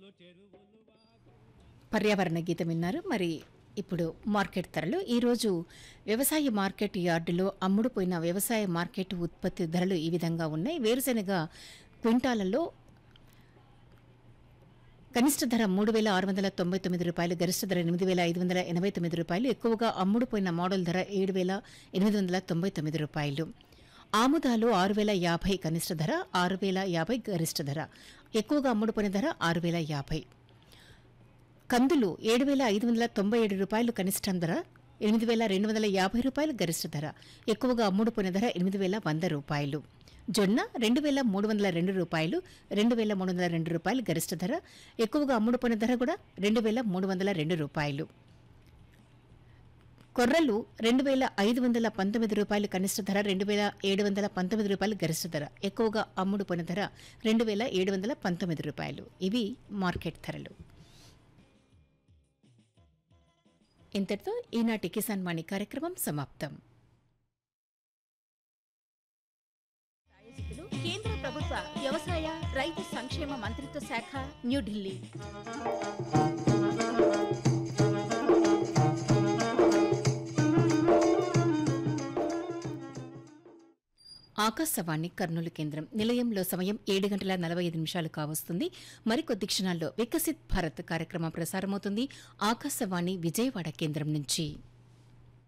పర్యావరణ గీతం విన్నారు మరి ఇప్పుడు మార్కెట్ ధరలు ఈరోజు వ్యవసాయ మార్కెట్ యార్డులో అమ్ముడుపోయిన వ్యవసాయ మార్కెట్ ఉత్పత్తి ధరలు ఈ విధంగా ఉన్నాయి వేరుశెనగ క్వింటాలలో కనిష్ట ధర మూడు వేల ఆరు వందల తొంభై తొమ్మిది రూపాయలు గరిష్ట ధర ఎనిమిది వేల ఐదు వందల ఎనభై తొమ్మిది రూపాయలు ఎక్కువగా అమ్ముడుపోయిన మోడల్ ధర ఏడు వేల ఎనిమిది వందల తొంభై తొమ్మిది రూపాయలు ఆముదాలు ఆరు వేల యాభై కనిష్ట ధర ఆరు వేల యాభై గరిష్ట ధర ఎక్కువగా అమ్ముడుపోయిన ధర ఆరు వేల యాభై కందులు ఏడు వేల ఐదు వందల తొంభై ఏడు రూపాయలు కనిష్టం ధర ఎనిమిది వేల రెండు వందల యాభై రూపాయలు గరిష్ట ధర ఎక్కువగా అమ్ముడుపోయిన ధర ఎనిమిది వేల వంద రూపాయలు జొన్న రెండు వేల మూడు వందల రెండు రూపాయలు రెండు వేల మూడు వందల రెండు రూపాయలు గరిష్ట ధర ఎక్కువగా అమ్ముడుపోయిన ధర కూడా రెండు వేల మూడు వందల రెండు రూపాయలు కొర్రలు రెండు వేల ఐదు వందల పంతొమ్మిది రూపాయలు కనిష్ట ధర రెండు వేల ఏడు వందల పంతొమ్మిది రూపాయలు గరిష్ట ధర ఎక్కువగా అమ్ముడుపోయిన ధర రెండు వేల ఏడు వందల పంతొమ్మిది రూపాయలు ఇవి మార్కెట్ ధరలు ఇంతటితో ఈనాటి కిసాన్ వాణి కార్యక్రమం సమాప్తం ప్రాయోజకులు కేంద్ర ప్రభుత్వ వ్యవసాయ రైతు సంక్షేమ మంత్రిత్వ శాఖ న్యూఢిల్లీ ఆకాశవాణి కర్నూలు కేంద్రం నిలయంలో సమయం ఏడు గంటల నలభై ఐదు నిమిషాలు కావస్తుంది మరికొద్ది క్షణాల్లో వికసిత్ భారత్ కార్యక్రమం ప్రసారమవుతుంది ఆకాశవాణి విజయవాడ కేంద్రం నుంచి